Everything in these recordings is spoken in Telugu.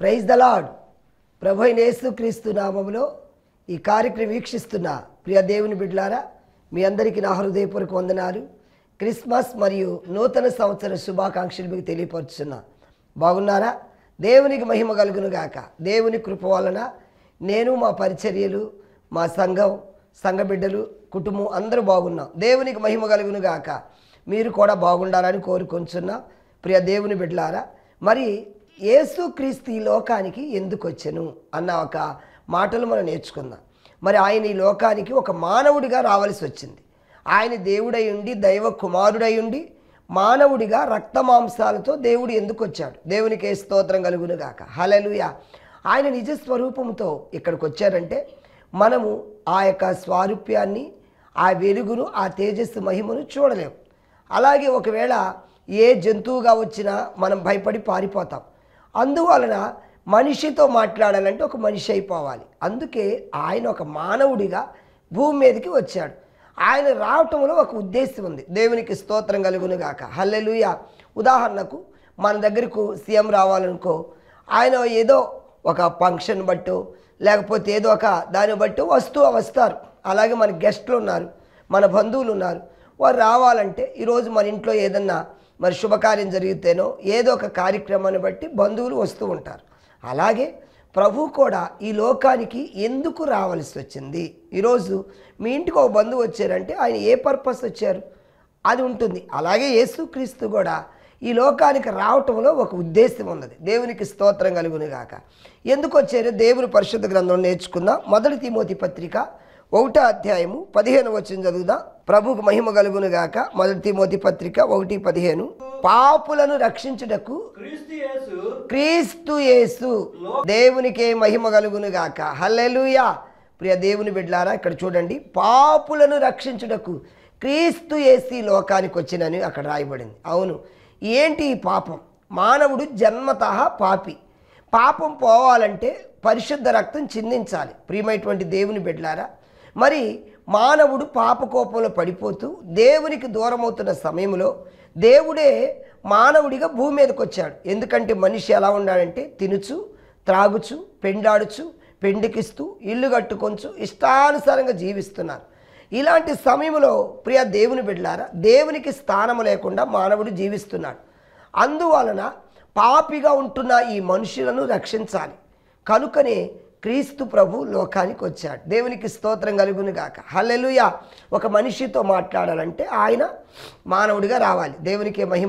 ప్రైజ్ ద లాడ్ ప్రభు అయిన యేసుక్రీస్తు నామములో ఈ కార్యక్రమం వీక్షిస్తున్న ప్రియ దేవుని బిడ్డలారా మీ అందరికీ నా హృదయపూర్వక వందనాలు క్రిస్మస్ మరియు నూతన సంవత్సర శుభాకాంక్షలు మీకు తెలియపరుచున్నా బాగున్నారా దేవునికి మహిమ కలుగును గాక దేవుని కృప వలన నేను మా పరిచర్యలు మా సంఘం సంఘ బిడ్డలు కుటుంబం అందరూ బాగున్నాం దేవునికి మహిమ కలుగును గాక మీరు కూడా బాగుండాలని కోరుకొంచున్నా ప్రియ దేవుని బిడ్డలారా మరి యేసుక్రీస్తు ఈ లోకానికి ఎందుకు వచ్చెను అన్న ఒక మాటలు మనం నేర్చుకుందాం మరి ఆయన ఈ లోకానికి ఒక మానవుడిగా రావాల్సి వచ్చింది ఆయన దేవుడై ఉండి దైవ కుమారుడై ఉండి మానవుడిగా రక్త మాంసాలతో దేవుడు ఎందుకు వచ్చాడు దేవునికి ఏ స్తోత్రం కలుగును గాక హలలుయ ఆయన నిజ స్వరూపంతో ఇక్కడికి వచ్చారంటే మనము ఆ యొక్క స్వారూప్యాన్ని ఆ వెలుగును ఆ తేజస్సు మహిమను చూడలేము అలాగే ఒకవేళ ఏ జంతువుగా వచ్చినా మనం భయపడి పారిపోతాం అందువలన మనిషితో మాట్లాడాలంటే ఒక మనిషి అయిపోవాలి అందుకే ఆయన ఒక మానవుడిగా భూమి మీదకి వచ్చాడు ఆయన రావటంలో ఒక ఉద్దేశం ఉంది దేవునికి స్తోత్రం కలుగును గాక హల్లెలూయ ఉదాహరణకు మన దగ్గరకు సీఎం రావాలనుకో ఆయన ఏదో ఒక ఫంక్షన్ బట్టో లేకపోతే ఏదో ఒక దాన్ని బట్టి వస్తూ వస్తారు అలాగే మన గెస్ట్లు ఉన్నారు మన బంధువులు ఉన్నారు వారు రావాలంటే ఈరోజు మన ఇంట్లో ఏదన్నా మరి శుభకార్యం జరిగితేనో ఏదో ఒక కార్యక్రమాన్ని బట్టి బంధువులు వస్తూ ఉంటారు అలాగే ప్రభు కూడా ఈ లోకానికి ఎందుకు రావాల్సి వచ్చింది ఈరోజు మీ ఇంటికి ఒక బంధువు వచ్చారంటే ఆయన ఏ పర్పస్ వచ్చారు అది ఉంటుంది అలాగే యేసుక్రీస్తు కూడా ఈ లోకానికి రావటంలో ఒక ఉద్దేశం ఉన్నది దేవునికి స్తోత్రం కలుగును గాక ఎందుకు వచ్చారో దేవుని పరిశుద్ధ గ్రంథం నేర్చుకుందాం మొదటి తిమోతి పత్రిక ఒకటో అధ్యాయము పదిహేను వచ్చిన చదువుదాం ప్రభుకు మహిమ కలుగును గాక మొదటి తిమోతి పత్రిక ఒకటి పదిహేను పాపులను రక్షించుటకు క్రీస్తు యేసు క్రీస్తు యేసు దేవునికే మహిమ కలుగును గాక హల్లెలూయా ప్రియ దేవుని బిడ్డలారా ఇక్కడ చూడండి పాపులను రక్షించుటకు క్రీస్తు యేసి లోకానికి వచ్చినని అక్కడ రాయబడింది అవును ఏంటి ఈ పాపం మానవుడు జన్మతః పాపి పాపం పోవాలంటే పరిశుద్ధ రక్తం చిందించాలి ప్రియమైనటువంటి దేవుని బిడ్డలారా మరి మానవుడు పాపకోపంలో పడిపోతూ దేవునికి దూరమవుతున్న సమయంలో దేవుడే మానవుడిగా భూమి మీదకి వచ్చాడు ఎందుకంటే మనిషి ఎలా ఉన్నాడంటే తినుచు త్రాగుచు పెండాడుచు పెండికిస్తూ ఇల్లు కట్టుకొంచు ఇష్టానుసారంగా జీవిస్తున్నారు ఇలాంటి సమయంలో ప్రియ దేవుని బిడ్డలారా దేవునికి స్థానం లేకుండా మానవుడు జీవిస్తున్నాడు అందువలన పాపిగా ఉంటున్న ఈ మనుషులను రక్షించాలి కనుకనే క్రీస్తు ప్రభు లోకానికి వచ్చాడు దేవునికి స్తోత్రం కలుగును గాక హల్లెలూయ ఒక మనిషితో మాట్లాడాలంటే ఆయన మానవుడిగా రావాలి దేవునికి మహిమ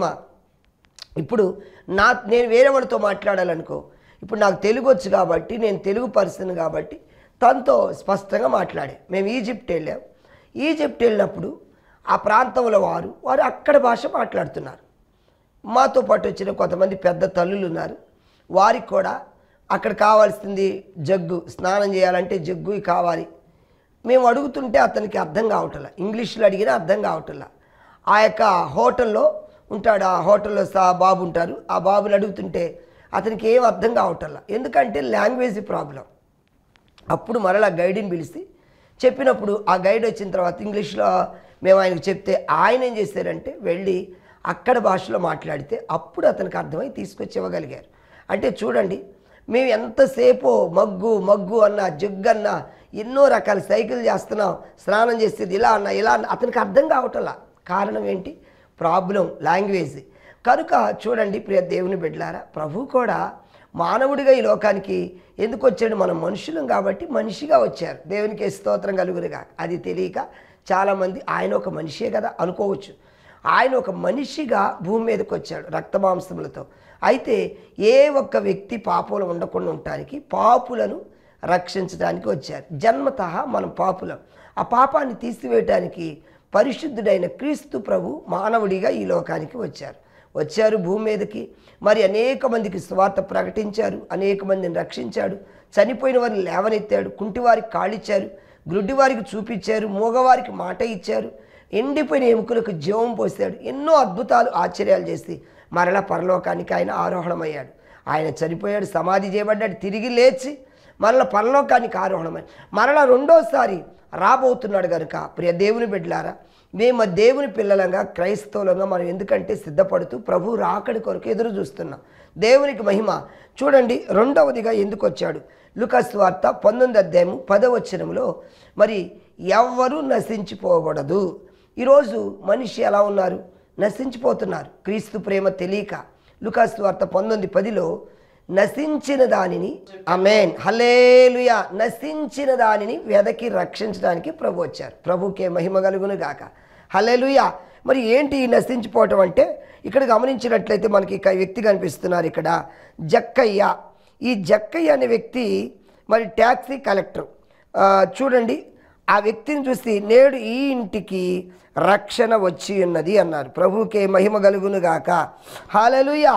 ఇప్పుడు నా నేను వేరే వాడితో మాట్లాడాలనుకో ఇప్పుడు నాకు తెలుగు వచ్చు కాబట్టి నేను తెలుగు పర్సన్ కాబట్టి తనతో స్పష్టంగా మాట్లాడే మేము ఈజిప్ట్ వెళ్ళాం ఈజిప్ట్ వెళ్ళినప్పుడు ఆ ప్రాంతంలో వారు వారు అక్కడ భాష మాట్లాడుతున్నారు మాతో పాటు వచ్చిన కొంతమంది పెద్ద తల్లులు ఉన్నారు వారికి కూడా అక్కడ కావాల్సింది జగ్గు స్నానం చేయాలంటే జగ్గు కావాలి మేము అడుగుతుంటే అతనికి అర్థం కావట్లా ఇంగ్లీష్లో అడిగినా అర్థం కావట్లా ఆ యొక్క హోటల్లో ఉంటాడు ఆ హోటల్లో సా బాబు ఉంటారు ఆ బాబుని అడుగుతుంటే అతనికి ఏం అర్థం కావట్లా ఎందుకంటే లాంగ్వేజ్ ప్రాబ్లం అప్పుడు మరలా గైడ్ని పిలిచి చెప్పినప్పుడు ఆ గైడ్ వచ్చిన తర్వాత ఇంగ్లీష్లో మేము ఆయనకు చెప్తే ఆయన ఏం చేశారంటే వెళ్ళి అక్కడ భాషలో మాట్లాడితే అప్పుడు అతనికి అర్థమై తీసుకొచ్చి ఇవ్వగలిగారు అంటే చూడండి మేము ఎంతసేపు మగ్గు మగ్గు అన్న జగ్గు అన్న ఎన్నో రకాల సైకిల్ చేస్తున్నాం స్నానం చేసేది ఇలా అన్న ఇలా అన్న అతనికి అర్థం కావటంలా కారణం ఏంటి ప్రాబ్లం లాంగ్వేజ్ కనుక చూడండి ప్రియ దేవుని బిడ్డలారా ప్రభు కూడా మానవుడిగా ఈ లోకానికి ఎందుకు వచ్చాడు మనం మనుషులం కాబట్టి మనిషిగా వచ్చారు దేవునికి స్తోత్రం కలుగురుగా అది తెలియక చాలామంది ఆయన ఒక మనిషే కదా అనుకోవచ్చు ఆయన ఒక మనిషిగా భూమి మీదకి వచ్చాడు రక్తమాంసములతో అయితే ఏ ఒక్క వ్యక్తి పాపంలో ఉండకుండా ఉండటానికి పాపులను రక్షించడానికి వచ్చారు జన్మతః మనం పాపులం ఆ పాపాన్ని తీసివేయటానికి పరిశుద్ధుడైన క్రీస్తు ప్రభు మానవుడిగా ఈ లోకానికి వచ్చారు వచ్చారు భూమి మీదకి మరి అనేక మందికి స్వార్థ ప్రకటించారు అనేక మందిని రక్షించాడు చనిపోయిన వారిని లేవనెత్తాడు కుంటివారికి కాళ్ళిచ్చారు గ్రుడ్డివారికి చూపించారు మూగవారికి మాట ఇచ్చారు ఎండిపోయిన ఎముకలకు జీవం పోసాడు ఎన్నో అద్భుతాలు ఆశ్చర్యాలు చేసి మరలా పరలోకానికి ఆయన ఆరోహణమయ్యాడు ఆయన చనిపోయాడు సమాధి చేయబడ్డాడు తిరిగి లేచి మరలా పరలోకానికి ఆరోహణమై మరలా రెండోసారి రాబోతున్నాడు కనుక ప్రియ దేవుని బిడ్డలారా మేము దేవుని పిల్లలంగా క్రైస్తవులంగా మనం ఎందుకంటే సిద్ధపడుతూ ప్రభు రాకడి కొరకు ఎదురు చూస్తున్నాం దేవునికి మహిమ చూడండి రెండవదిగా ఎందుకు వచ్చాడు లుకాస్ వార్త పంతొమ్మిది అధ్యాయము పదవచనంలో మరి ఎవ్వరూ నశించిపోకూడదు ఈరోజు మనిషి ఎలా ఉన్నారు నశించిపోతున్నారు క్రీస్తు ప్రేమ తెలియక లుకాస్ వార్త పంతొమ్మిది పదిలో నశించిన దానిని అమేన్ హలేలుయ నశించిన దానిని వెదకి రక్షించడానికి ప్రభు వచ్చారు ప్రభుకే మహిమ కలుగును గాక హలేలుయ మరి ఏంటి ఈ నశించిపోవటం అంటే ఇక్కడ గమనించినట్లయితే మనకి ఇక వ్యక్తి కనిపిస్తున్నారు ఇక్కడ జక్కయ్య ఈ జక్కయ్య అనే వ్యక్తి మరి ట్యాక్సీ కలెక్టర్ ఆ, చూడండి ఆ వ్యక్తిని చూసి నేడు ఈ ఇంటికి రక్షణ వచ్చి ఉన్నది అన్నారు ప్రభుకే మహిమ కలుగును గాక హాలలుయా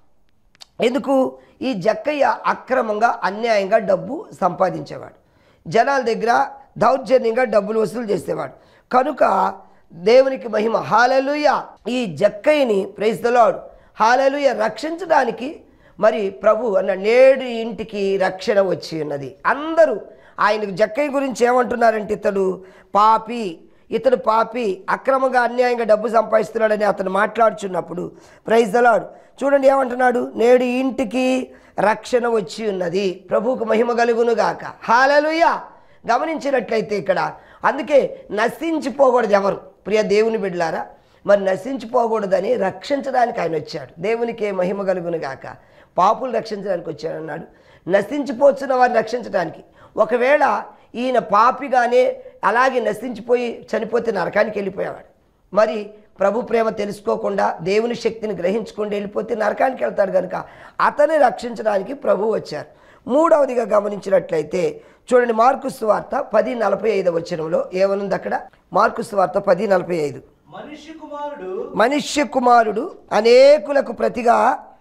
ఎందుకు ఈ జక్కయ్య అక్రమంగా అన్యాయంగా డబ్బు సంపాదించేవాడు జనాల దగ్గర దౌర్జన్యంగా డబ్బులు వసూలు చేసేవాడు కనుక దేవునికి మహిమ హాలలుయ ఈ జక్కయ్యని ప్రైజ్దలాడు హాలలుయ రక్షించడానికి మరి ప్రభు అన్న నేడు ఇంటికి రక్షణ వచ్చి ఉన్నది అందరూ ఆయనకు జక్కయ్య గురించి ఏమంటున్నారంటే ఇతడు పాపి ఇతడు పాపి అక్రమంగా అన్యాయంగా డబ్బు సంపాదిస్తున్నాడని అతను మాట్లాడుచున్నప్పుడు ప్రైజ్ దలాడు చూడండి ఏమంటున్నాడు నేడు ఈ ఇంటికి రక్షణ వచ్చి ఉన్నది ప్రభువుకు మహిమ కలుగును గాక హాలలుయ గమనించినట్లయితే ఇక్కడ అందుకే నశించిపోకూడదు ఎవరు ప్రియ దేవుని బిడ్డలారా మరి నశించిపోకూడదని రక్షించడానికి ఆయన వచ్చాడు దేవునికే మహిమ కలుగును గాక పాపులు రక్షించడానికి వచ్చాడు అన్నాడు నశించిపోతున్న వారిని రక్షించడానికి ఒకవేళ ఈయన పాపిగానే అలాగే నశించిపోయి చనిపోతే నరకానికి వెళ్ళిపోయేవాడు మరి ప్రభు ప్రేమ తెలుసుకోకుండా దేవుని శక్తిని గ్రహించకుండా వెళ్ళిపోతే నరకానికి వెళ్తాడు కనుక అతన్ని రక్షించడానికి ప్రభు వచ్చారు మూడవదిగా గమనించినట్లయితే చూడండి మార్కు సువార్త పది నలభై ఐదు వచనంలో ఏమనుంది అక్కడ మార్కు సువార్త పది నలభై ఐదు మనిషి కుమారుడు మనుష్య కుమారుడు అనేకులకు ప్రతిగా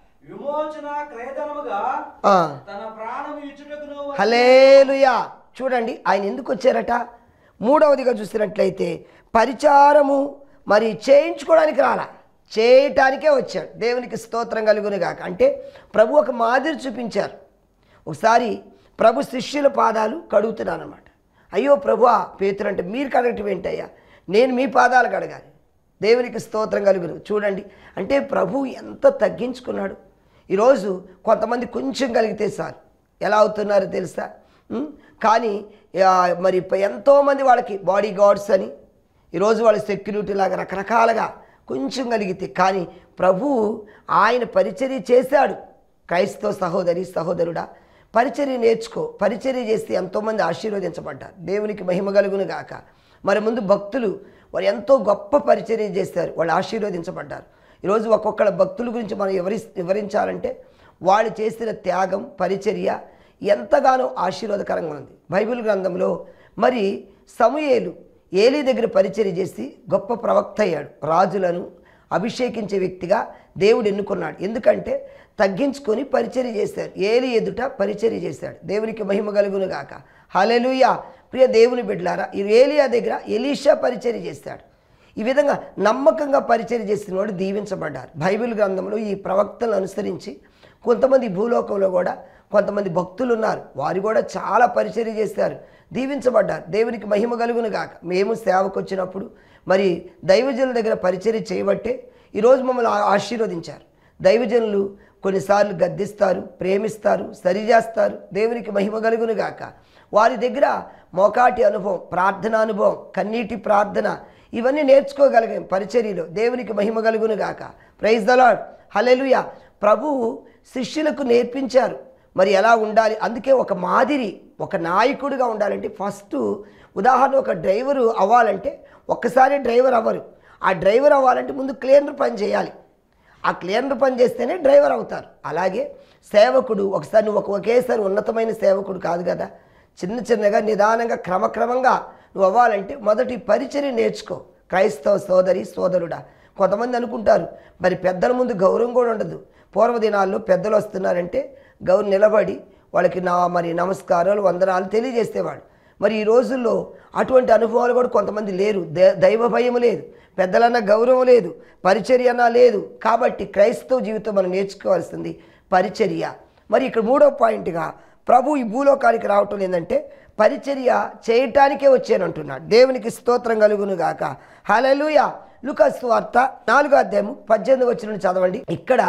విమోచన క్రయధనముగా ఆ, తన ప్రాణము ఇచ్చుటకును హలేలుయా చూడండి ఆయన ఎందుకు వచ్చారట మూడవదిగా చూసినట్లయితే పరిచారము మరి చేయించుకోవడానికి రాలా చేయటానికే వచ్చాడు దేవునికి స్తోత్రం కలుగును గాక అంటే ప్రభు ఒక మాదిరి చూపించారు ఒకసారి ప్రభు శిష్యుల పాదాలు కడుగుతున్నానమాట అయ్యో ప్రభు పేతురు అంటే మీరు కడగటం ఏంటయ్యా నేను మీ పాదాలు కడగాలి దేవునికి స్తోత్రం కలుగును చూడండి అంటే ప్రభు ఎంత తగ్గించుకున్నాడు ఈరోజు కొంతమంది కొంచెం కలిగితే సార్ ఎలా అవుతున్నారో తెలుసా ఉం? కానీ ఆ, మరి ప- ఎంతోమంది వాళ్ళకి బాడీ గార్డ్స్ అని ఈరోజు వాళ్ళు సెక్యూరిటీ లాగా రకరకాలుగా కొంచెం కలిగితే కానీ ప్రభు ఆయన పరిచర్య చేశాడు క్రైస్తవ సహోదరి సహోదరుడా పరిచర్య నేర్చుకో పరిచర్య చేస్తే ఎంతోమంది ఆశీర్వదించబడ్డారు దేవునికి మహిమ కలుగును గాక మరి ముందు భక్తులు వారు ఎంతో గొప్ప పరిచర్య చేశారు వాళ్ళు ఆశీర్వదించబడ్డారు ఈరోజు ఒక్కొక్కళ్ళ భక్తుల గురించి మనం వివరి వివరించాలంటే వాళ్ళు చేసిన త్యాగం పరిచర్య ఎంతగానో ఆశీర్వాదకరంగా ఉంది బైబిల్ గ్రంథంలో మరి సమూయేలు ఏలీ దగ్గర పరిచర్య చేసి గొప్ప ప్రవక్త అయ్యాడు రాజులను అభిషేకించే వ్యక్తిగా దేవుడు ఎన్నుకున్నాడు ఎందుకంటే తగ్గించుకొని పరిచర్య చేశాడు ఏలి ఎదుట పరిచర్య చేశాడు దేవునికి మహిమ కలుగును గాక హలెలుయా ప్రియ దేవుని బిడ్డలారా ఈ ఏలియా దగ్గర ఎలీషా పరిచర్య చేశాడు ఈ విధంగా నమ్మకంగా పరిచర్య చేసిన వాడు దీవించబడ్డారు బైబిల్ గ్రంథంలో ఈ ప్రవక్తలను అనుసరించి కొంతమంది భూలోకంలో కూడా కొంతమంది భక్తులు ఉన్నారు వారు కూడా చాలా పరిచర్య చేశారు దీవించబడ్డారు దేవునికి మహిమ కలుగును గాక మేము సేవకు వచ్చినప్పుడు మరి దైవజనుల దగ్గర పరిచర్య చేయబట్టే ఈరోజు మమ్మల్ని ఆ- ఆశీర్వదించారు దైవజనులు కొన్నిసార్లు గద్దిస్తారు ప్రేమిస్తారు సరిచేస్తారు దేవునికి మహిమ కలుగును గాక వారి దగ్గర మోకాటి అనుభవం ప్రార్థన అనుభవం కన్నీటి ప్రార్థన ఇవన్నీ నేర్చుకోగలిగాం పరిచర్యలో దేవునికి మహిమ కలుగును గాక ప్రైజ్ ద లాడ్ హలెలుయ ప్రభువు శిష్యులకు నేర్పించారు మరి ఎలా ఉండాలి అందుకే ఒక మాదిరి ఒక నాయకుడిగా ఉండాలంటే ఫస్ట్ ఉదాహరణ ఒక డ్రైవరు అవ్వాలంటే ఒక్కసారి డ్రైవర్ అవ్వరు ఆ డ్రైవర్ అవ్వాలంటే ముందు క్లీనర్ పని చేయాలి ఆ క్లీనర్ పని చేస్తేనే డ్రైవర్ అవుతారు అలాగే సేవకుడు ఒకసారి నువ్వు ఒక ఒకేసారి ఉన్నతమైన సేవకుడు కాదు కదా చిన్న చిన్నగా నిదానంగా క్రమక్రమంగా నువ్వు అవ్వాలంటే మొదటి పరిచర్య నేర్చుకో క్రైస్తవ సోదరి సోదరుడా కొంతమంది అనుకుంటారు మరి పెద్దల ముందు గౌరవం కూడా ఉండదు పూర్వదినాల్లో పెద్దలు వస్తున్నారంటే గౌరవం నిలబడి వాళ్ళకి నా మరి నమస్కారాలు వందనాలు తెలియజేసేవాడు మరి ఈ రోజుల్లో అటువంటి అనుభవాలు కూడా కొంతమంది లేరు దే- దైవ భయం లేదు పెద్దలన్న గౌరవం లేదు పరిచర్య అన్న లేదు కాబట్టి క్రైస్తవ జీవితం మనం నేర్చుకోవాల్సింది పరిచర్య మరి ఇక్కడ మూడో పాయింట్గా ప్రభు ఈ భూలోకానికి రావటం ఏంటంటే పరిచర్య చేయటానికే వచ్చానంటున్నాడు దేవునికి స్తోత్రం కలుగును గాక హలలుయ లుకస్ వార్త నాలుగో అధ్యాయము పద్దెనిమిది వచ్చిన చదవండి ఇక్కడ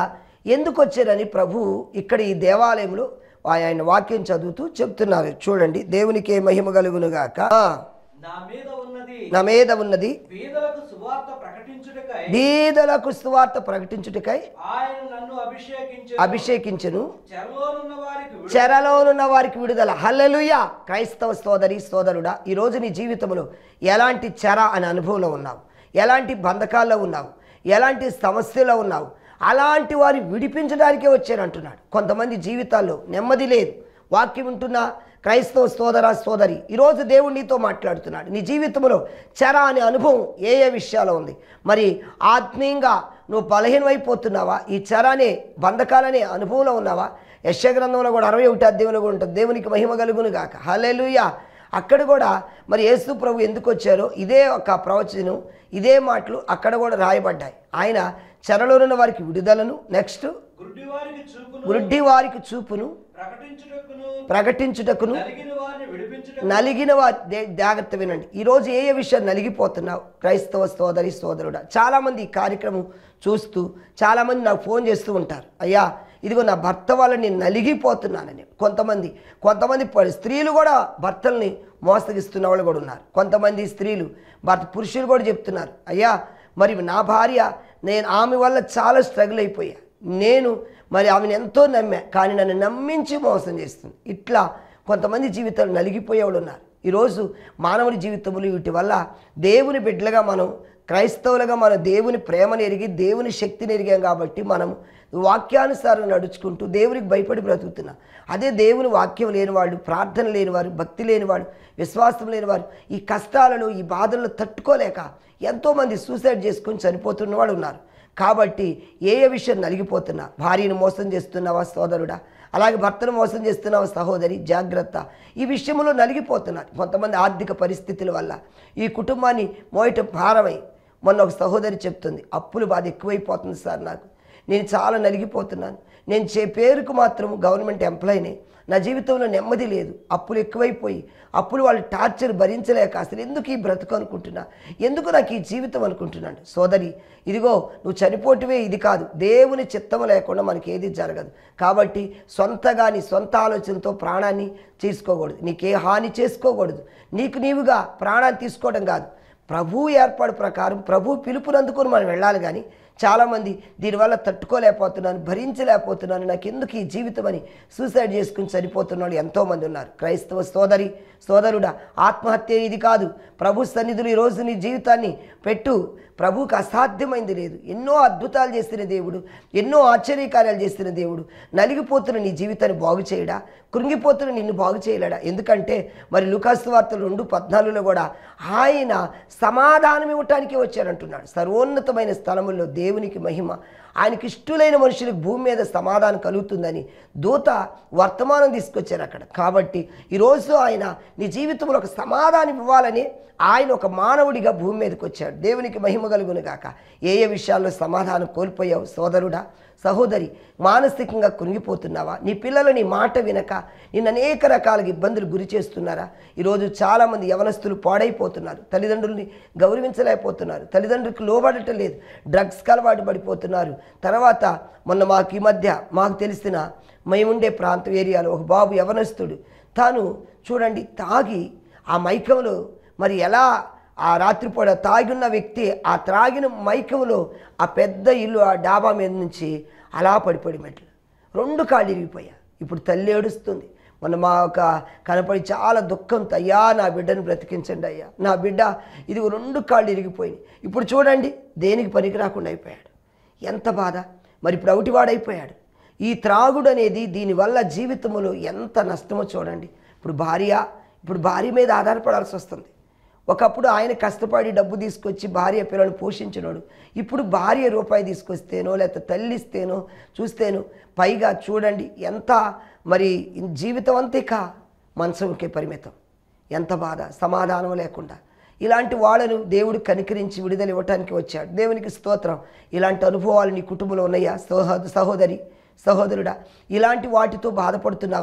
ఎందుకు వచ్చారని ప్రభు ఇక్కడ ఈ దేవాలయంలో ఆయన వాక్యం చదువుతూ చెప్తున్నారు చూడండి దేవునికి మహిమ కలుగునుగాక ఆ, నా మీద ఉన్నది నా మీద ఉన్నది బీదలకు సువార్త ప్రకటించుటకై బీదలకు సువార్త ప్రకటించుటకై ఆయన నన్ను అభిషేకించి అభిషేకించును చెరలోనున్న వారికి విడుదల చెరలోనున్న వారికి విడుదల హల్లెలూయ క్రైస్తవ సోదరి సోదరుడా ఈరోజు నీ జీవితంలో ఎలాంటి చెర అనే అనుభవంలో ఉన్నావు ఎలాంటి బంధకాల్లో ఉన్నావు ఎలాంటి సమస్యలో ఉన్నావు అలాంటి వారి విడిపించడానికే వచ్చానంటున్నాడు కొంతమంది జీవితాల్లో నెమ్మది లేదు వాక్యం వింటున్న క్రైస్తవ సోదర సోదరి ఈరోజు దేవుడు నీతో మాట్లాడుతున్నాడు నీ జీవితంలో చెర అనే అనుభవం ఏ ఏ విషయాలు ఉంది మరి ఆత్మీయంగా నువ్వు బలహీనమైపోతున్నావా ఈ చెర అనే బంధకాలనే అనుభవంలో ఉన్నావా యశ గ్రంథంలో కూడా అరవై ఒకటి అధ్యాయంలో కూడా ఉంటుంది దేవునికి మహిమ కలుగును గాక హల్లెలూయా అక్కడ కూడా మరి యేసు ప్రభు ఎందుకు వచ్చారో ఇదే ఒక ప్రవచనం ఇదే మాటలు అక్కడ కూడా రాయబడ్డాయి ఆయన చెరలోనున్న వారికి విడుదలను నెక్స్ట్ గుడ్డి వారికి చూపును వృద్ధి వారికి చూపును ప్రకటించుటకును ప్రకటించుటకును నలిగిన వారిని విడిపించుటకు నలిగిన వారి దే- జాగ్రత్త వినండి ఈరోజు ఏ ఏ విషయం నలిగిపోతున్నావు క్రైస్తవ సోదరి సోదరుడా చాలామంది ఈ కార్యక్రమం చూస్తూ చాలామంది నాకు ఫోన్ చేస్తూ ఉంటారు అయ్యా ఇదిగో నా భర్త వల్ల నేను నలిగిపోతున్నానని కొంతమంది కొంతమంది ప- స్త్రీలు కూడా భర్తల్ని మోసగిస్తున్న వాళ్ళు కూడా ఉన్నారు కొంతమంది స్త్రీలు భర్త పురుషులు కూడా చెప్తున్నారు అయ్యా మరి నా భార్య నేను ఆమె వల్ల చాలా స్ట్రగుల్ అయిపోయా నేను మరి ఆమెను ఎంతో నమ్మా కానీ నన్ను నమ్మించి మోసం చేస్తుంది ఇట్లా కొంతమంది జీవితాలు నలిగిపోయేవాళ్ళు ఉన్నారు ఈరోజు మానవుని జీవితంలో వీటి వల్ల దేవుని బిడ్డలుగా మనం క్రైస్తవులుగా మనం దేవుని ప్రేమను ఎరిగి దేవుని శక్తిని ఎరిగాం కాబట్టి మనం వాక్యానుసారం నడుచుకుంటూ దేవునికి భయపడి బ్రతుకుతున్నాం అదే దేవుని వాక్యం లేనివాళ్ళు ప్రార్థన లేనివారు భక్తి లేనివాడు విశ్వాసం లేనివారు ఈ కష్టాలను ఈ బాధలను తట్టుకోలేక ఎంతోమంది సూసైడ్ చేసుకొని చనిపోతున్న వాళ్ళు ఉన్నారు కాబట్టి ఏ ఏ విషయం నలిగిపోతున్నా భార్యను మోసం చేస్తున్నావా సోదరుడా అలాగే భర్తను మోసం చేస్తున్నావా సహోదరి జాగ్రత్త ఈ విషయంలో నలిగిపోతున్నారు కొంతమంది ఆర్థిక పరిస్థితుల వల్ల ఈ కుటుంబాన్ని మోయట భారమై మొన్న ఒక సహోదరి చెప్తుంది అప్పులు బాధ ఎక్కువైపోతుంది సార్ నాకు నేను చాలా నలిగిపోతున్నాను నేను చే పేరుకు మాత్రం గవర్నమెంట్ ఎంప్లాయీనే నా జీవితంలో నెమ్మది లేదు అప్పులు ఎక్కువైపోయి అప్పులు వాళ్ళు టార్చర్ భరించలేక అసలు ఎందుకు ఈ బ్రతుకు అనుకుంటున్నా ఎందుకు నాకు ఈ జీవితం అనుకుంటున్నాను సోదరి ఇదిగో నువ్వు చనిపోవటమే ఇది కాదు దేవుని చిత్తం లేకుండా మనకి ఏది జరగదు కాబట్టి సొంతగా నీ సొంత ఆలోచనతో ప్రాణాన్ని తీసుకోకూడదు నీకే హాని చేసుకోకూడదు నీకు నీవుగా ప్రాణాన్ని తీసుకోవడం కాదు ప్రభు ఏర్పాటు ప్రకారం ప్రభు పిలుపునందుకొని మనం వెళ్ళాలి కానీ చాలామంది దీనివల్ల తట్టుకోలేకపోతున్నాను భరించలేకపోతున్నాను నాకు ఎందుకు ఈ జీవితం అని సూసైడ్ చేసుకుని చనిపోతున్న వాళ్ళు ఎంతోమంది ఉన్నారు క్రైస్తవ సోదరి సోదరుడా ఆత్మహత్య ఇది కాదు ప్రభు సన్నిధులు ఈరోజు నీ జీవితాన్ని పెట్టు ప్రభువుకి అసాధ్యమైంది లేదు ఎన్నో అద్భుతాలు చేసిన దేవుడు ఎన్నో ఆశ్చర్యకార్యాలు చేసిన దేవుడు నలిగిపోతున్న నీ జీవితాన్ని బాగు చేయడా కృంగిపోతున్న నిన్ను బాగు చేయలేడా ఎందుకంటే మరి లుకాసు వార్తలు రెండు పద్నాలుగులో కూడా ఆయన సమాధానం ఇవ్వటానికి వచ్చారంటున్నాడు సర్వోన్నతమైన స్థలముల్లో దేవునికి మహిమ ఆయనకి ఇష్టలైన మనుషులకు భూమి మీద సమాధానం కలుగుతుందని దూత వర్తమానం తీసుకొచ్చారు అక్కడ కాబట్టి ఈరోజు ఆయన నీ జీవితంలో ఒక సమాధానం ఇవ్వాలని ఆయన ఒక మానవుడిగా భూమి మీదకి వచ్చాడు దేవునికి మహిమ కలుగును గాక ఏ ఏ విషయాల్లో సమాధానం కోల్పోయావు సోదరుడా సహోదరి మానసికంగా కృంగిపోతున్నావా నీ పిల్లలు నీ మాట వినక నిన్ను అనేక రకాలుగా ఇబ్బందులు గురి చేస్తున్నారా ఈరోజు చాలామంది యవనస్తులు పాడైపోతున్నారు తల్లిదండ్రుల్ని గౌరవించలేకపోతున్నారు తల్లిదండ్రులకు లోబడటం లేదు డ్రగ్స్కి అలవాటు పడిపోతున్నారు తర్వాత మొన్న మాకు ఈ మధ్య మాకు తెలిసిన మేముండే ప్రాంతం ఏరియాలో ఒక బాబు యవనస్తుడు తాను చూడండి తాగి ఆ మైకంలో మరి ఎలా ఆ రాత్రిపూట తాగి ఉన్న వ్యక్తి ఆ త్రాగిన మైకంలో ఆ పెద్ద ఇల్లు ఆ డాబా మీద నుంచి అలా పడిపడి మెట్లు రెండు కాళ్ళు ఇరిగిపోయా ఇప్పుడు తల్లి ఏడుస్తుంది మొన్న మా ఒక కనపడి చాలా దుఃఖంతో అయ్యా నా బిడ్డను బ్రతికించండి అయ్యా నా బిడ్డ ఇది రెండు కాళ్ళు ఇరిగిపోయినాయి ఇప్పుడు చూడండి దేనికి పనికి రాకుండా అయిపోయాడు ఎంత బాధ మరి ప్రౌటివాడైపోయాడు ఈ త్రాగుడు అనేది దీనివల్ల జీవితంలో ఎంత నష్టమో చూడండి ఇప్పుడు భార్య ఇప్పుడు భార్య మీద ఆధారపడాల్సి వస్తుంది ఒకప్పుడు ఆయన కష్టపడి డబ్బు తీసుకొచ్చి భార్య పిల్లలను పోషించినాడు ఇప్పుడు భార్య రూపాయి తీసుకొస్తేనో లేకపోతే తల్లి ఇస్తేనో చూస్తేనో పైగా చూడండి ఎంత మరి జీవితం అంతే కా మంచంకే పరిమితం ఎంత బాధ సమాధానం లేకుండా ఇలాంటి వాళ్ళను దేవుడు కనికరించి విడుదల ఇవ్వటానికి వచ్చాడు దేవునికి స్తోత్రం ఇలాంటి అనుభవాలు నీ కుటుంబంలో ఉన్నాయా సహోద సహోదరి సహోదరుడా ఇలాంటి వాటితో బాధపడుతున్నావా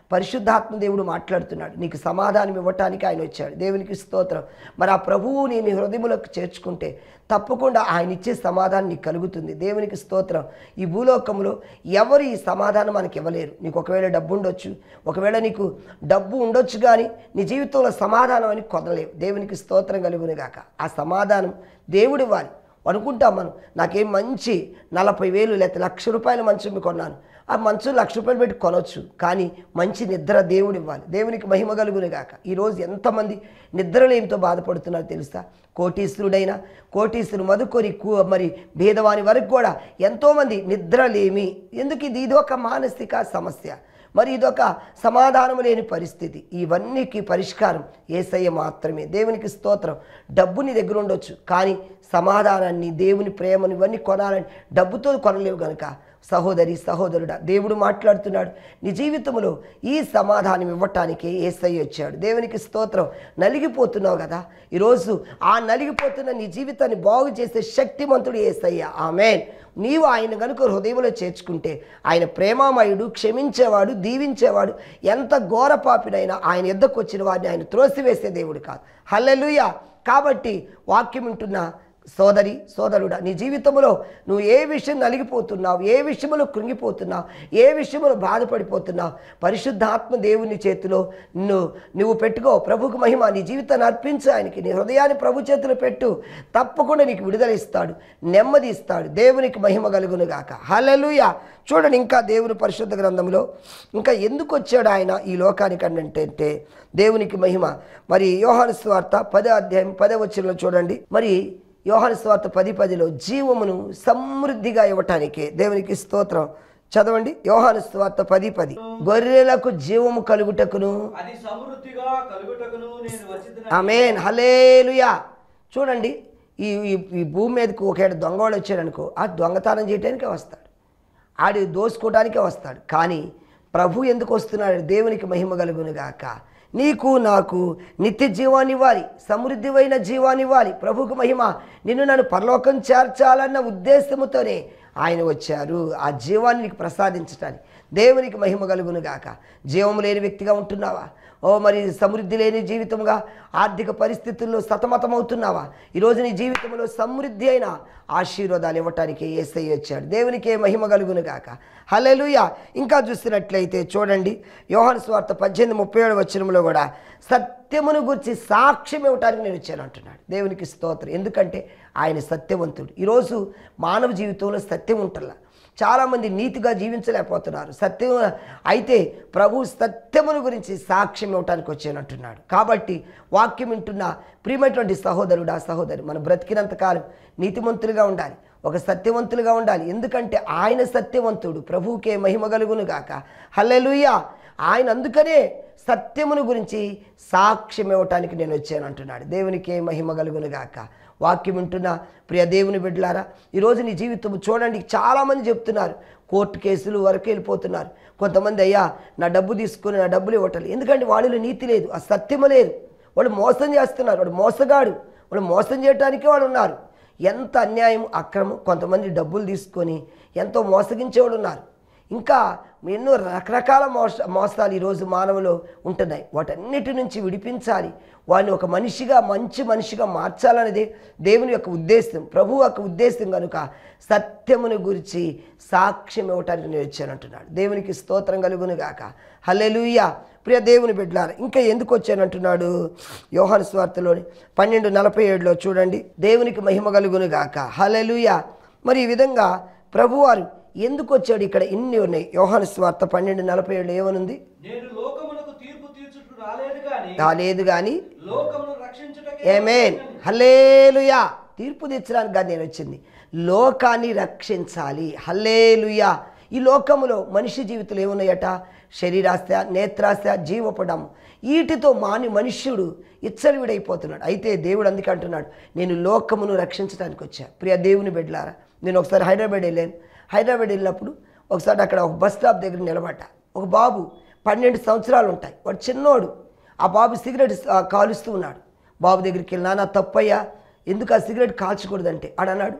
పరిశుద్ధాత్మ దేవుడు మాట్లాడుతున్నాడు నీకు సమాధానం ఇవ్వటానికి ఆయన వచ్చాడు దేవునికి స్తోత్రం మరి ఆ ప్రభువు నీ నీ హృదయములకు చేర్చుకుంటే తప్పకుండా ఆయన ఇచ్చే సమాధానం నీకు కలుగుతుంది దేవునికి స్తోత్రం ఈ భూలోకంలో ఎవరు ఈ సమాధానం మనకి ఇవ్వలేరు నీకు ఒకవేళ డబ్బు ఉండొచ్చు ఒకవేళ నీకు డబ్బు ఉండొచ్చు కానీ నీ జీవితంలో సమాధానం అని కొనలేవు దేవునికి స్తోత్రం కలుగును గాక ఆ సమాధానం దేవుడు ఇవ్వాలి అనుకుంటాం మనం నాకేం మంచి నలభై వేలు లేకపోతే లక్ష రూపాయల మంచం కొన్నాను ఆ మంచం లక్ష రూపాయలు పెట్టి కొనవచ్చు కానీ మంచి నిద్ర దేవుడు ఇవ్వాలి దేవునికి మహిమ కలుగును గాక ఈరోజు ఎంతమంది నిద్రలేమితో బాధపడుతున్నారో తెలుసా కోటీశ్వరుడైన కోటీశ్వరుడు మధుకొని కు- మరి భేదవాని వరకు కూడా ఎంతోమంది నిద్రలేమి ఎందుకు ఇది ఇది ఒక మానసిక సమస్య మరి ఇదొక సమాధానం లేని పరిస్థితి ఇవన్నీకి పరిష్కారం ఏసయ్య మాత్రమే దేవునికి స్తోత్రం డబ్బు నీ దగ్గర ఉండొచ్చు కానీ సమాధానాన్ని దేవుని ప్రేమను ఇవన్నీ కొనాలని డబ్బుతో కొనలేవు గనుక సహోదరి సహోదరుడా దేవుడు మాట్లాడుతున్నాడు నీ జీవితంలో ఈ సమాధానం ఇవ్వటానికి ఏసయ్య వచ్చాడు దేవునికి స్తోత్రం నలిగిపోతున్నావు కదా ఈరోజు ఆ నలిగిపోతున్న నీ జీవితాన్ని బాగు చేసే శక్తిమంతుడు ఏసయ్య ఆమెన్ నీవు ఆయన కనుక హృదయంలో చేర్చుకుంటే ఆయన ప్రేమామయుడు క్షమించేవాడు దీవించేవాడు ఎంత ఘోర పాపినైనా ఆయన ఎద్దకు వచ్చిన వారిని ఆయన త్రోసివేసే దేవుడు కాదు హల్లెలూయా కాబట్టి వాక్యం వింటున్న సోదరి సోదరుడా నీ జీవితంలో నువ్వు ఏ విషయం నలిగిపోతున్నావు ఏ విషయంలో కృంగిపోతున్నావు ఏ విషయంలో బాధపడిపోతున్నావు పరిశుద్ధాత్మ దేవుని చేతిలో నిన్ను నువ్వు పెట్టుకో ప్రభుకు మహిమ నీ జీవితాన్ని అర్పించు ఆయనకి నీ హృదయాన్ని ప్రభు చేతిలో పెట్టు తప్పకుండా నీకు విడుదల ఇస్తాడు నెమ్మది ఇస్తాడు దేవునికి మహిమ కలుగును గాక హల్లెలూయా చూడండి ఇంకా దేవుని పరిశుద్ధ గ్రంథంలో ఇంకా ఎందుకు వచ్చాడు ఆయన ఈ లోకానికి అంటే దేవునికి మహిమ మరి యోహాను స్వార్త పదో అధ్యాయం పదో వచ్చిన చూడండి మరి యోహాను స్వార్త పది పదిలో జీవమును సమృద్ధిగా ఇవ్వటానికే దేవునికి స్తోత్రం చదవండి యోహాను స్వార్త పది పది గొర్రెలకు జీవము కలుగుటకును అది సమృద్ధిగా కలుగుటకును నేను వచ్చిన ఆమెన్ హలేలుయా చూడండి ఈ ఈ- ఈ భూమి మీదకు ఒకవేళ దొంగవాడు వచ్చాడనుకో ఆ దొంగతనం చేయడానికే వస్తాడు ఆడి దోసుకోవడానికే వస్తాడు కానీ ప్రభు ఎందుకు వస్తున్నాడు దేవునికి మహిమ కలుగును గాక నీకు నాకు నిత్య జీవాన్ని ఇవ్వాలి సమృద్ధివైన జీవాన్ని ఇవ్వాలి ప్రభుకు మహిమ నిన్ను నన్ను పరలోకం చేర్చాలన్న ఉద్దేశముతోనే ఆయన వచ్చారు ఆ జీవాన్ని నీకు ప్రసాదించటానికి దేవునికి మహిమ కలుగును గాక జీవం లేని వ్యక్తిగా ఉంటున్నావా ఓ మరి సమృద్ధి లేని జీవితంగా ఆర్థిక పరిస్థితుల్లో సతమతమవుతున్నావా ఈరోజు నీ జీవితంలో సమృద్ధి అయిన ఆశీర్వాదాలు ఇవ్వటానికి ఏసై వచ్చాడు దేవునికే మహిమ కలుగును గాక హల్లెలూయా ఇంకా చూస్తున్నట్లయితే చూడండి యోహాను స్వార్థ పద్దెనిమిది ముప్పై ఏడు వచనంలో కూడా సత్యమును గురించి సాక్ష్యం ఇవ్వటానికి నేను వచ్చాను అంటున్నాడు దేవునికి స్తోత్రం ఎందుకంటే ఆయన సత్యవంతుడు ఈరోజు మానవ జీవితంలో సత్యం ఉంటల్లా చాలామంది నీతిగా జీవించలేకపోతున్నారు సత్యం అయితే ప్రభు సత్యమును గురించి సాక్ష్యం ఇవ్వటానికి వచ్చానంటున్నాడు కాబట్టి వాక్యం వింటున్న ప్రియమైనటువంటి సహోదరుడా సహోదరి మన బ్రతికినంతకాలం నీతిమంతులుగా ఉండాలి ఒక సత్యవంతులుగా ఉండాలి ఎందుకంటే ఆయన సత్యవంతుడు ప్రభువుకే మహిమ కలుగును గాక హల్లెలూయా ఆయన అందుకనే సత్యమును గురించి సాక్ష్యం ఇవ్వటానికి నేను వచ్చాను అంటున్నాడు దేవునికే మహిమ కలుగును గాక వాక్యం వింటున్న ప్రియ దేవుని బిడ్డలారా ఈరోజు నీ జీవితం చూడండి చాలామంది చెప్తున్నారు కోర్టు కేసులు వరకు వెళ్ళిపోతున్నారు కొంతమంది అయ్యా నా డబ్బు తీసుకుని నా డబ్బులు ఇవ్వటం ఎందుకంటే వాళ్ళలో నీతి లేదు ఆ సత్యము లేదు వాళ్ళు మోసం చేస్తున్నారు వాడు మోసగాడు వాడు మోసం చేయడానికే వాడు ఉన్నారు ఎంత అన్యాయం అక్రమం కొంతమంది డబ్బులు తీసుకొని ఎంతో మోసగించేవాడు ఉన్నారు ఇంకా ఎన్నో రకరకాల మోస మోసాలు ఈరోజు మానవులో ఉంటున్నాయి వాటన్నిటి నుంచి విడిపించాలి వాడిని ఒక మనిషిగా మంచి మనిషిగా మార్చాలనేది దేవుని యొక్క ఉద్దేశం ప్రభు యొక్క ఉద్దేశం కనుక సత్యమును గురించి సాక్ష్యం ఇవ్వటానికి నేను వచ్చానంటున్నాడు దేవునికి స్తోత్రం కలుగును గాక హల్లెలూయా ప్రియ దేవుని బిడ్డలారా ఇంకా ఎందుకు వచ్చానంటున్నాడు యోహాను స్వార్థలోని పన్నెండు నలభై ఏడులో చూడండి దేవునికి మహిమ కలుగును గాక హల్లెలూయా మరి ఈ విధంగా ప్రభువారు ఎందుకు వచ్చాడు ఇక్కడ ఇన్ని ఉన్నాయి యోహాను స్వార్థ పన్నెండు నలభై ఏడులో ఏమనుంది నేను లోకమునకు తీర్పు తీర్చుటకు రాలేదు గాని రాలేదు కానీ లోకమును రక్షించుటకే ఏమేన్ హల్లేలుయా తీర్పు తెచ్చడానికి కాదు నేను వచ్చింది లోకాన్ని రక్షించాలి హల్లేలుయా ఈ లోకములో మనిషి జీవితంలో ఏమున్నాయట శరీరాశ నేత్రాశ జీవపడం వీటితో మాని మనుష్యుడు ఇచ్చలివిడైపోతున్నాడు అయితే దేవుడు అందుకే అంటున్నాడు నేను లోకమును రక్షించడానికి వచ్చా ప్రియ దేవుని బిడ్డలారా నేను ఒకసారి హైదరాబాద్ వెళ్ళాను హైదరాబాద్ వెళ్ళినప్పుడు ఒకసారి అక్కడ ఒక బస్ స్టాప్ దగ్గర నిలబడ్డా ఒక బాబు పన్నెండు సంవత్సరాలు ఉంటాయి వాడు చిన్నోడు ఆ బాబు సిగరెట్ ఆ, కాలుస్తూ ఉన్నాడు బాబు దగ్గరికి వెళ్ళి నాన్న తప్పయ్యా ఎందుకు ఆ సిగరెట్ కాల్చకూడదంటే ఆడన్నాడు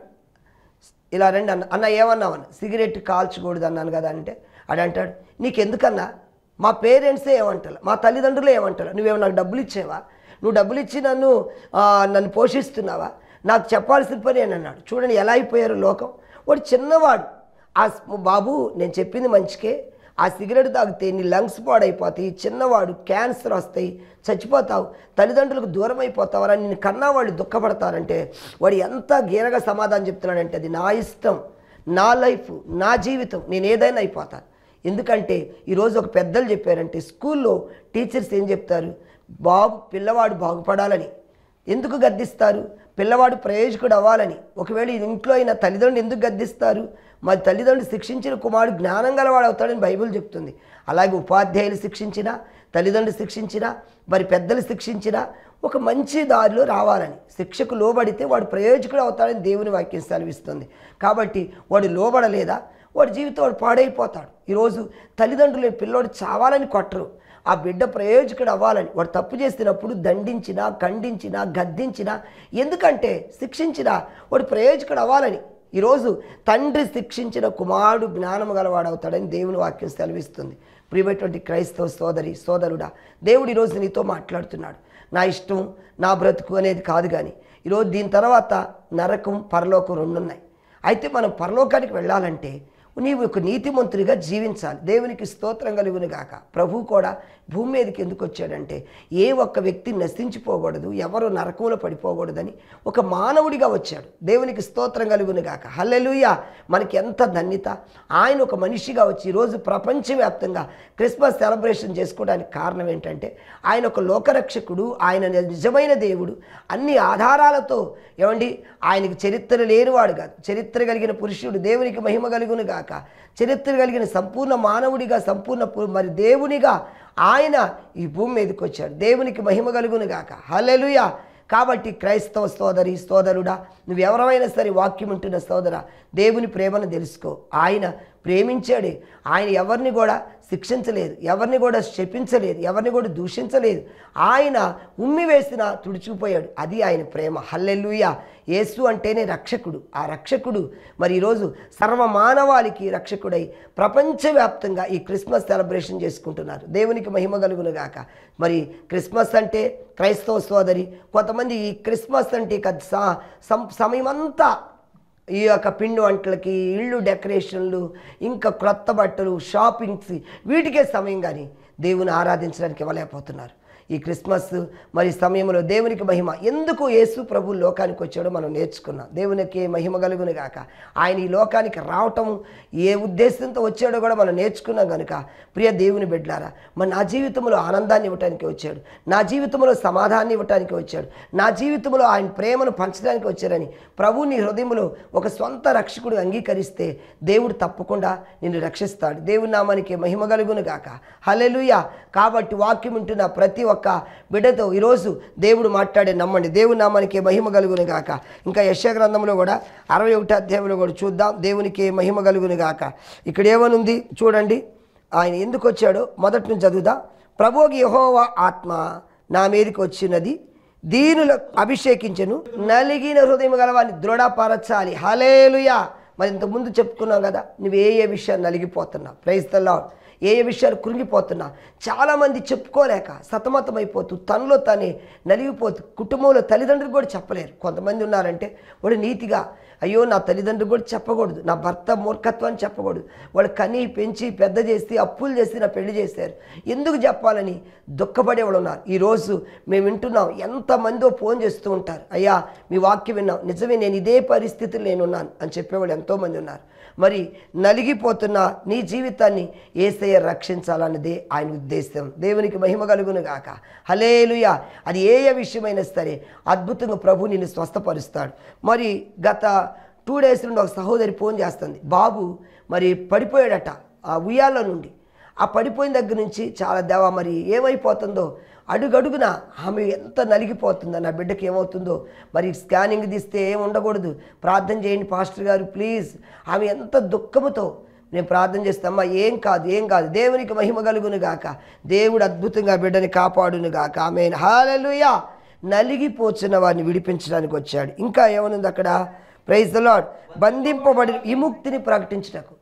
ఇలా రండి అన్న అన్న ఏమన్నావన్న సిగరెట్ కాల్చకూడదు అన్నాను కదా అంటే ఆడు అంటాడు నీకెందుకన్నా మా పేరెంట్సే ఏమంటారు మా తల్లిదండ్రులు ఏమంటారు నువ్వేమో నాకు డబ్బులు ఇచ్చేవా నువ్వు డబ్బులు ఇచ్చి నన్ను ఆ, నన్ను పోషిస్తున్నావా నాకు చెప్పాల్సిన పని అని అన్నాడు చూడండి ఎలా అయిపోయారు లోకం వాడు చిన్నవాడు ఆ స్- బాబు నేను చెప్పింది మంచికే ఆ సిగరెట్ తాగితే నీ లంగ్స్ పాడైపోతాయి చిన్నవాడు క్యాన్సర్ వస్తాయి చచ్చిపోతావు తల్లిదండ్రులకు దూరం అయిపోతావరా నిన్ను కన్నా వాళ్ళు దుఃఖపడతారంటే వాడు ఎంత గీరగా సమాధానం చెప్తున్నాడంటే అది నా ఇష్టం నా లైఫ్ నా జీవితం నేను ఏదైనా అయిపోతాను ఎందుకంటే ఈరోజు ఒక పెద్దలు చెప్పారంటే స్కూల్లో టీచర్స్ ఏం చెప్తారు బాబు పిల్లవాడు బాగుపడాలని ఎందుకు గద్దిస్తారు పిల్లవాడు ప్రయోజకుడు అవ్వాలని ఒకవేళ ఈ ఇంట్లో అయిన తల్లిదండ్రులు ఎందుకు గద్దిస్తారు మరి తల్లిదండ్రులు శిక్షించిన కుమారుడు జ్ఞానం గలవాడు అవుతాడని బైబిల్ చెప్తుంది అలాగే ఉపాధ్యాయులు శిక్షించినా తల్లిదండ్రులు శిక్షించినా మరి పెద్దలు శిక్షించినా ఒక మంచి దారిలో రావాలని శిక్షకు లోబడితే వాడు ప్రయోజకుడు అవుతాడని దేవుని వాక్యం సెలవిస్తుంది కాబట్టి వాడు లోబడలేదా వాడి జీవితం వాడు పాడైపోతాడు ఈరోజు తల్లిదండ్రులు పిల్లోడు చావాలని కొట్టరు ఆ బిడ్డ ప్రయోజకుడు అవ్వాలని వాడు తప్పు చేసినప్పుడు దండించినా ఖండించినా గద్దించినా ఎందుకంటే శిక్షించినా వాడు ప్రయోజకుడు అవ్వాలని ఈరోజు తండ్రి శిక్షించిన కుమారుడు జ్ఞానము గలవాడవుతాడని దేవుని వాక్యం సెలవిస్తుంది ప్రియమైనటువంటి క్రైస్తవ సోదరి సోదరుడా దేవుడు ఈరోజు నీతో మాట్లాడుతున్నాడు నా ఇష్టం నా బ్రతుకు అనేది కాదు కానీ ఈరోజు దీని తర్వాత నరకం పరలోకం రెండు ఉన్నాయి అయితే మనం పరలోకానికి వెళ్ళాలంటే నీవు ఒక నీతిమంతుడిగా జీవించాలి దేవునికి స్తోత్రం కలుగును గాక ప్రభు కూడా భూమి మీదకి ఎందుకు వచ్చాడంటే ఏ ఒక్క వ్యక్తి నశించిపోకూడదు ఎవరు నరకంలో పడిపోకూడదని ఒక మానవుడిగా వచ్చాడు దేవునికి స్తోత్రం కలుగును గాక హల్లెలూయ మనకి ఎంత ధన్యత ఆయన ఒక మనిషిగా వచ్చి ఈరోజు ప్రపంచవ్యాప్తంగా క్రిస్మస్ సెలబ్రేషన్ చేసుకోవడానికి కారణం ఏంటంటే ఆయన ఒక లోకరక్షకుడు ఆయన నిజమైన దేవుడు అన్ని ఆధారాలతో ఏమండి ఆయనకి చరిత్ర లేనివాడు కాదు చరిత్ర కలిగిన పురుషుడు దేవునికి మహిమ కలుగును గాక చరిత్ర కలిగిన సంపూర్ణ మానవుడిగా సంపూర్ణ పు- మరి దేవునిగా ఆయన ఈ భూమి మీదకి వచ్చాడు దేవునికి మహిమ కలుగును గాక హల్లెలూయా కాబట్టి క్రైస్తవ సోదరి సోదరుడా నువ్వు ఎవరైనా సరే వాక్యం ఉంటున్న సోదర దేవుని ప్రేమను తెలుసుకో ఆయన ప్రేమించాడే ఆయన ఎవరిని కూడా శిక్షించలేదు ఎవరిని కూడా శపించలేదు ఎవరిని కూడా దూషించలేదు ఆయన ఉమ్మి వేసిన తుడిచిపోయాడు అది ఆయన ప్రేమ హల్లెలూయ యేసు అంటేనే రక్షకుడు ఆ రక్షకుడు మరి ఈరోజు సర్వ మానవాళికి రక్షకుడై ప్రపంచవ్యాప్తంగా ఈ క్రిస్మస్ సెలబ్రేషన్ చేసుకుంటున్నారు దేవునికి మహిమ కలుగును గాక మరి క్రిస్మస్ అంటే క్రైస్తవ సోదరి కొంతమంది ఈ క్రిస్మస్ అంటే ఇక స- సం- సమయమంతా ఈ యొక్క పిండి వంటలకి ఇళ్ళు డెకరేషన్లు ఇంకా క్రొత్త బట్టలు షాపింగ్స్ వీటికే సమయం కానీ దేవుని ఆరాధించడానికి ఇవ్వలేకపోతున్నారు ఈ క్రిస్మస్ మరి సమయంలో దేవునికి మహిమ ఎందుకు యేసు ప్రభు లోకానికి వచ్చాడో మనం నేర్చుకున్నాం దేవునికి మహిమ కలుగును గాక ఆయన ఈ లోకానికి రావటం ఏ ఉద్దేశంతో వచ్చాడో కూడా మనం నేర్చుకున్నాం కనుక ప్రియ దేవుని బిడ్డారా మరి నా జీవితంలో ఆనందాన్ని ఇవ్వటానికి వచ్చాడు నా జీవితంలో సమాధానాన్ని ఇవ్వటానికి వచ్చాడు నా జీవితంలో ఆయన ప్రేమను పంచడానికి వచ్చారని ప్రభు నీ హృదయంలో ఒక సొంత రక్షకుడు అంగీకరిస్తే దేవుడు తప్పకుండా నిన్ను రక్షిస్తాడు దేవుని నామానికి మహిమ కలుగును గాక హల్లెలూయా కాబట్టి వాక్యం ఉంటున్న ప్రతి ఒక్క బిడ్డతో ఈరోజు దేవుడు మాట్లాడే నమ్మండి దేవుని నామానికి మహిమ కలుగును గాక ఇంకా యశ గ్రంథంలో కూడా అరవై ఒకటి అధ్యాయంలో కూడా చూద్దాం దేవునికి మహిమ కలుగును గాక ఇక్కడ ఏమనుంది చూడండి ఆయన ఎందుకు వచ్చాడో మొదటి నుంచి చదువుదాం ప్రభుకి యహోవా ఆత్మ నా మీదకి వచ్చినది దీనులకు అభిషేకించను నలిగిన హృదయం గలవాన్ని దృఢపరచాలి హలేలుయా మరి ఇంతకుముందు చెప్పుకున్నాం కదా నువ్వు ఏ ఏ విషయాన్ని నలిగిపోతున్నావు ప్రైస్తల్లా ఏ ఏ విషయాలు కృంగిపోతున్నా చాలామంది చెప్పుకోలేక సతమతమైపోతూ తనలో తనే నలిగిపోతూ కుటుంబంలో తల్లిదండ్రులు కూడా చెప్పలేరు కొంతమంది ఉన్నారంటే వాడు నీతిగా అయ్యో నా తల్లిదండ్రులు కూడా చెప్పకూడదు నా భర్త మూర్ఖత్వాన్ని చెప్పకూడదు వాడు కని పెంచి పెద్ద చేసి అప్పులు చేసి నా పెళ్లి చేశారు ఎందుకు చెప్పాలని దుఃఖపడేవాళ్ళు ఉన్నారు ఈరోజు మేము వింటున్నాం ఎంతమందో ఫోన్ చేస్తూ ఉంటారు అయ్యా మీ వాక్యం విన్నాం నిజమే నేను ఇదే పరిస్థితిలో నేనున్నాను అని చెప్పేవాళ్ళు ఎంతోమంది ఉన్నారు మరి నలిగిపోతున్న నీ జీవితాన్ని ఏసయ్య రక్షించాలన్నదే ఆయన ఉద్దేశం దేవునికి మహిమ కలుగును గాక హలేలుయా అది ఏ ఏ విషయమైనా సరే అద్భుతంగా ప్రభు నిన్ను స్వస్థపరుస్తాడు మరి గత టూ డేస్ నుండి ఒక సహోదరి ఫోన్ చేస్తుంది బాబు మరి పడిపోయాడట ఆ ఉయ్యాల నుండి ఆ పడిపోయిన దగ్గర నుంచి చాలా దేవా మరి ఏమైపోతుందో అడుగడుగున ఆమె ఎంత నలిగిపోతుందో నా బిడ్డకి ఏమవుతుందో మరి స్కానింగ్ తీస్తే ఏం ఉండకూడదు ప్రార్థన చేయండి పాస్టర్ గారు ప్లీజ్ ఆమె ఎంత దుఃఖముతో నేను ప్రార్థన చేస్తామ్మా ఏం కాదు ఏం కాదు దేవునికి మహిమ కలుగును గాక దేవుడు అద్భుతంగా బిడ్డని కాపాడును గాక ఆమె హాలలుయా నలిగిపోచిన వారిని విడిపించడానికి వచ్చాడు ఇంకా ఏమనుంది అక్కడ ప్రైజ్ ద లాడ్ బంధింపబడి విముక్తిని ప్రకటించటకు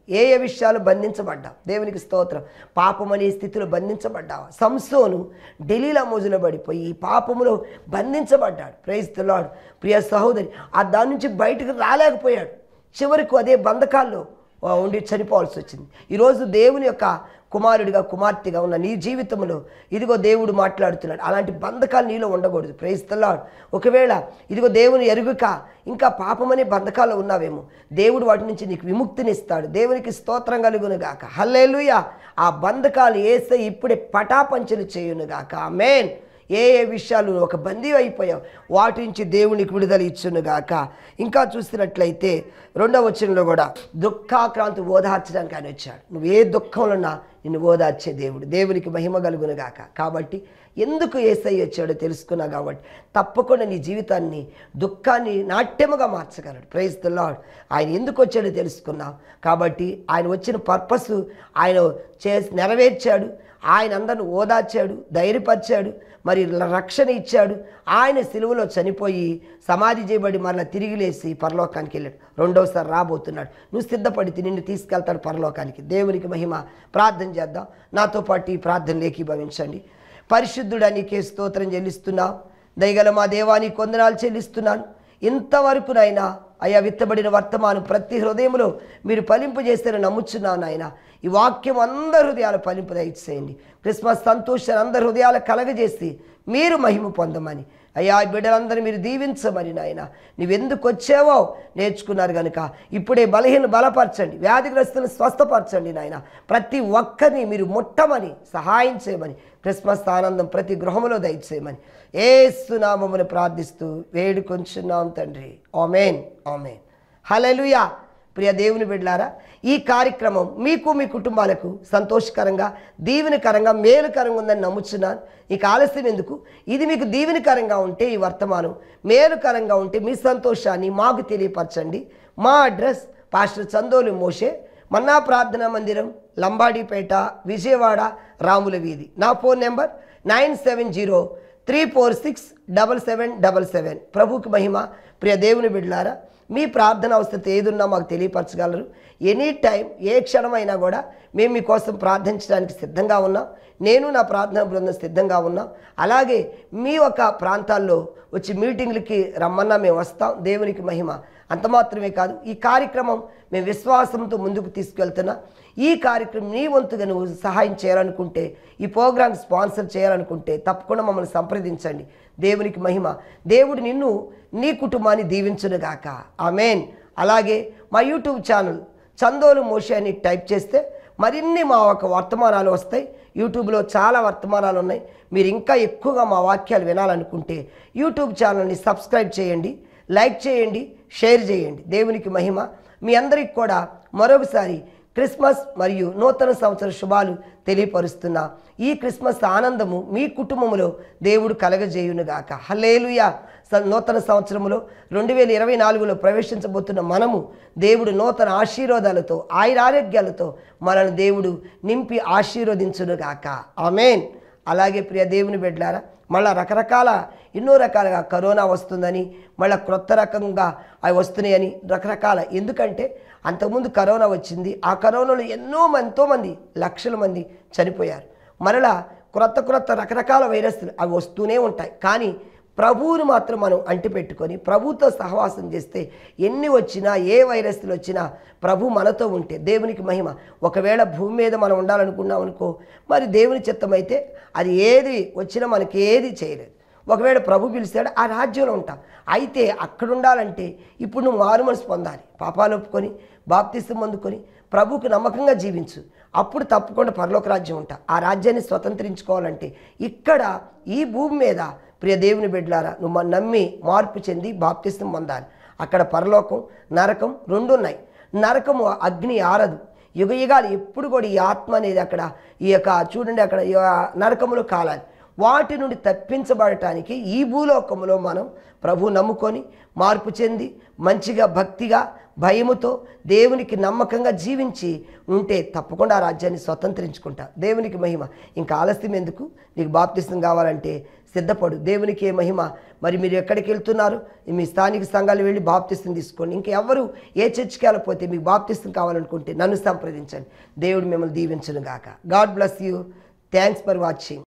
ఏ ఏ విషయాలు బంధించబడ్డావు దేవునికి స్తోత్రం పాపం అనే స్థితిలో బంధించబడ్డావా సంసోను ఢిల్లీలో మోజులో పడిపోయి ఈ పాపములో బంధించబడ్డాడు ప్రేస్తున్నాడు ప్రియ సహోదరి ఆ దాని నుంచి బయటకు రాలేకపోయాడు చివరికి అదే బంధకాల్లో ఆ, ఉండి చనిపోవాల్సి వచ్చింది ఈరోజు దేవుని యొక్క కుమారుడిగా కుమార్తెగా ఉన్న నీ జీవితంలో ఇదిగో దేవుడు మాట్లాడుతున్నాడు అలాంటి బంధకాలు నీలో ఉండకూడదు ప్రేస్తలాడు ఒకవేళ ఇదిగో దేవుని ఎరుగుక ఇంకా పాపమనే బంధకాల్లో ఉన్నావేమో దేవుడు వాటి నుంచి నీకు విముక్తినిస్తాడు దేవునికి స్తోత్రం కలుగునుగాక హల్లేలుయ ఆ బంధకాలు వేస్తే ఇప్పుడే పటాపంచలు చేయునుగాక మేన్ ఏ ఏ విషయాలు ఒక బందీ అయిపోయావు వాటి నుంచి దేవునికి విడుదల ఇచ్చునుగాక ఇంకా చూసినట్లయితే రెండవ వచనంలో కూడా దుఃఖాక్రాంతి ఓదార్చడానికి ఆయన వచ్చాడు నువ్వు ఏ దుఃఖంలో ఉన్నా నిన్ను ఓదార్చే దేవుడు దేవునికి మహిమ కలుగునుగాక కాబట్టి ఎందుకు ఏసై వచ్చాడో తెలుసుకున్నా కాబట్టి తప్పకుండా నీ జీవితాన్ని దుఃఖాన్ని నాట్యముగా మార్చగలడు ప్రైజ్ ద లార్డ్ ఆయన ఎందుకు వచ్చాడో తెలుసుకున్నావు కాబట్టి ఆయన వచ్చిన పర్పస్ ఆయన చేసి నెరవేర్చాడు ఆయన అందరిని ఓదార్చాడు ధైర్యపరిచాడు మరి రక్షణ ఇచ్చాడు ఆయన సిలువలో చనిపోయి సమాధి చేయబడి మరలా తిరిగి లేచి పరలోకానికి వెళ్ళాడు రెండోసారి రాబోతున్నాడు నువ్వు సిద్ధపడితే నిన్ను తీసుకెళ్తాడు పరలోకానికి దేవునికి మహిమ ప్రార్థన చేద్దాం నాతో పాటు ఈ ప్రార్థన ఏకీభవించండి పరిశుద్ధుడా నీకే స్తోత్రం చెల్లిస్తున్నావు దయగల మా దేవానికి కొందనాలు చెల్లిస్తున్నాను ఇంతవరకునైనా అయ్యా విత్తబడిన వర్తమానం ప్రతి హృదయంలో మీరు ఫలింపు చేస్తారని నమ్ముచున్నాను నాయన ఈ వాక్యం అందరి హృదయాల ఫలింపు దయచేయండి క్రిస్మస్ సంతోషాన్ని అందరి హృదయాల కలగజేసి మీరు మహిమ పొందమని అయ్యా ఈ బిడ్డలందరూ మీరు దీవించమని నాయన నువ్వెందుకు వచ్చావో నేర్చుకున్నారు కనుక ఇప్పుడే బలహీన బలపరచండి వ్యాధిగ్రస్తులను స్వస్థపరచండి నాయన ప్రతి ఒక్కరిని మీరు ముట్టమని సహాయం చేయమని క్రిస్మస్ ఆనందం ప్రతి గృహంలో దయచేయమని ఏసునామమును ప్రార్థిస్తూ వేడుకొంచున్నాం తండ్రి ఆమెన్ ఆమెన్ హలలుయా ప్రియ దేవుని బిడ్డలారా ఈ కార్యక్రమం మీకు మీ కుటుంబాలకు సంతోషకరంగా దీవెనకరంగా మేలుకరంగా ఉందని నమ్ముచున్నాను ఇక ఆలస్యం ఎందుకు ఇది మీకు దీవెనకరంగా ఉంటే ఈ వర్తమానం మేలుకరంగా ఉంటే మీ సంతోషాన్ని మాకు తెలియపరచండి మా address pastor Chandolu Moshe manna ప్రార్థనా మందిరం లంబాడిపేట విజయవాడ రాముల వీధి నా phone number nine seven zero three four six double seven double seven ప్రభుకి మహిమ ప్రియ దేవుని బిడ్డలారా మీ ప్రార్థన అవసరం ఏదున్నా మాకు తెలియపరచగలరు ఎనీ టైం ఏ క్షణమైనా కూడా మేము మీకోసం ప్రార్థించడానికి సిద్ధంగా ఉన్నాం నేను నా ప్రార్థన బృందం సిద్ధంగా ఉన్నాం అలాగే మీ యొక్క ప్రాంతాల్లో వచ్చి మీటింగ్లకి రమ్మన్నా మేము వస్తాం దేవునికి మహిమ అంత మాత్రమే కాదు ఈ కార్యక్రమం మేము విశ్వాసంతో ముందుకు తీసుకెళ్తున్నా ఈ కార్యక్రమం నీ వంతుగా నువ్వు సహాయం చేయాలనుకుంటే ఈ ప్రోగ్రామ్ స్పాన్సర్ చేయాలనుకుంటే తప్పకుండా మమ్మల్ని సంప్రదించండి దేవునికి మహిమ దేవుడు నిన్ను నీ కుటుంబాన్ని దీవించునుగాక ఆమెన్ అలాగే మా యూట్యూబ్ ఛానల్ చందోలు మోషే అని టైప్ చేస్తే మరిన్ని మా ఒక వర్తమానాలు వస్తాయి యూట్యూబ్లో చాలా వర్తమానాలు ఉన్నాయి మీరు ఇంకా ఎక్కువగా మా వాక్యాలు వినాలనుకుంటే యూట్యూబ్ ఛానల్ని సబ్స్క్రైబ్ చేయండి లైక్ చేయండి షేర్ చేయండి దేవునికి మహిమ మీ అందరికి కూడా మరొకసారి క్రిస్మస్ మరియు నూతన సంవత్సర శుభాలు తెలియపరుస్తున్నా ఈ క్రిస్మస్ ఆనందము మీ కుటుంబంలో దేవుడు కలగజేయునుగాక హల్లేలుయా స- నూతన సంవత్సరంలో రెండు వేల ఇరవై నాలుగులో ప్రవేశించబోతున్న మనము దేవుడు నూతన ఆశీర్వాదాలతో ఆయురారోగ్యాలతో మనల్ని దేవుడు నింపి ఆశీర్వదించునుగాక ఆమెన్ అలాగే ప్రియ దేవుని బిడ్డలారా మళ్ళా రకరకాల ఎన్నో రకాలుగా కరోనా వస్తుందని మళ్ళీ క్రొత్త రకంగా అవి వస్తున్నాయని రకరకాల ఎందుకంటే అంతకుముందు కరోనా వచ్చింది ఆ కరోనాలో ఎన్నో మంది ఎంతోమంది లక్షల మంది చనిపోయారు మరలా క్రొత్త క్రొత్త రకరకాల వైరస్లు అవి వస్తూనే ఉంటాయి కానీ ప్రభువుని మాత్రం మనం అంటిపెట్టుకొని ప్రభుతో సహవాసం చేస్తే ఎన్ని వచ్చినా ఏ వైరస్లు వచ్చినా ప్రభు మనతో ఉంటే దేవునికి మహిమ ఒకవేళ భూమి మీద మనం ఉండాలనుకున్నాం అనుకో మరి దేవుని చిత్తమైతే అది ఏది వచ్చినా మనకి ఏది చేయలేదు ఒకవేళ ప్రభు పిలిచాడు ఆ రాజ్యంలో ఉంటాం అయితే అక్కడ ఉండాలంటే ఇప్పుడు నువ్వు మారు మనసు పొందాలి పాపాలు ఒప్పుకొని బాప్తిసం అందుకొని ప్రభువుకు నమ్మకంగా జీవించు అప్పుడు తప్పకుండా పరలోక రాజ్యం ఉంటా ఆ రాజ్యాన్ని స్వతంత్రించుకోవాలంటే ఇక్కడ ఈ భూమి మీద ప్రియ దేవుని బిడ్డలారా నువ్వు మన నమ్మి మార్పు చెంది బాప్తిసం పొందాలి అక్కడ పరలోకం నరకం రెండు ఉన్నాయి నరకము అగ్ని ఆరదు యుగ యుగాలు ఎప్పుడు కూడా ఈ ఆత్మ అనేది అక్కడ ఈ యొక్క చూడండి అక్కడ ఈ నరకములో కాలాలి వాటి నుండి తప్పించబడటానికి ఈ భూలోకంలో మనం ప్రభు నమ్ముకొని మార్పు చెంది మంచిగా భక్తిగా భయముతో దేవునికి నమ్మకంగా జీవించి ఉంటే తప్పకుండా ఆ రాజ్యాన్ని స్వతంత్రించుకుంటా దేవునికి మహిమ ఇంకా ఆలస్యం ఎందుకు నీకు బాప్తిసం కావాలంటే సిద్ధపడు దేవునికి ఏ మహిమ మరి మీరు ఎక్కడికి వెళ్తున్నారు మీ స్థానిక సంఘాలు వెళ్ళి బాప్తిసం తీసుకోండి ఇంకెవరు ఏ చర్చికి వెళ్ళకపోతే మీకు బాప్తిసం కావాలనుకుంటే నన్ను సంప్రదించండి దేవుడు మిమ్మల్ని దీవించను గాక God bless you thanks for watching